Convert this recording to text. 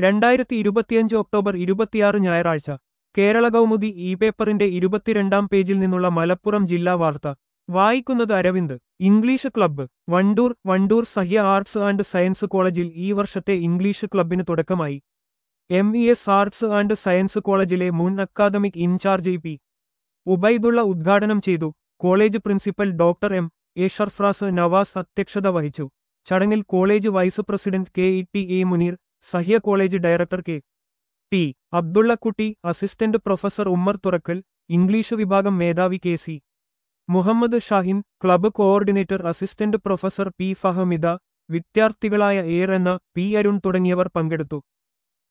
രണ്ടായിരത്തി ഇരുപത്തിയഞ്ച് ഒക്ടോബർ ഇരുപത്തിയാറ് ഞായറാഴ്ച കേരള കൗമുദി ഇ പേപ്പറിന്റെ ഇരുപത്തിരണ്ടാം പേജിൽ നിന്നുള്ള മലപ്പുറം ജില്ലാ വാർത്ത വായിക്കുന്നത് Aravind English club Wandoor Wandoor Sahya arts and science കോളേജിൽ ഈ വർഷത്തെ ഇംഗ്ലീഷ് ക്ലബിന് തുടക്കമായി M E S arts and science കോളേജിലെ മുൻ അക്കാദമിക് ഇൻചാർജ് പി ഉബൈദുള്ള ഉദ്ഘാടനം ചെയ്തു college principal doctor M A Sharfraz Nawaz അധ്യക്ഷത വഹിച്ചു ചടങ്ങിൽ college vice president K E T A Muneer Sahya college director K P Abdullakutty assistant professor Ummer Thurakkal English വിഭാഗം മേധാവി K C Muhammad Shahin club coordinator assistant professor P Fahmida വിദ്യാർത്ഥികളായ എയർ എന്ന പി അരുൺ തുടങ്ങിയവർ പങ്കെടുത്തു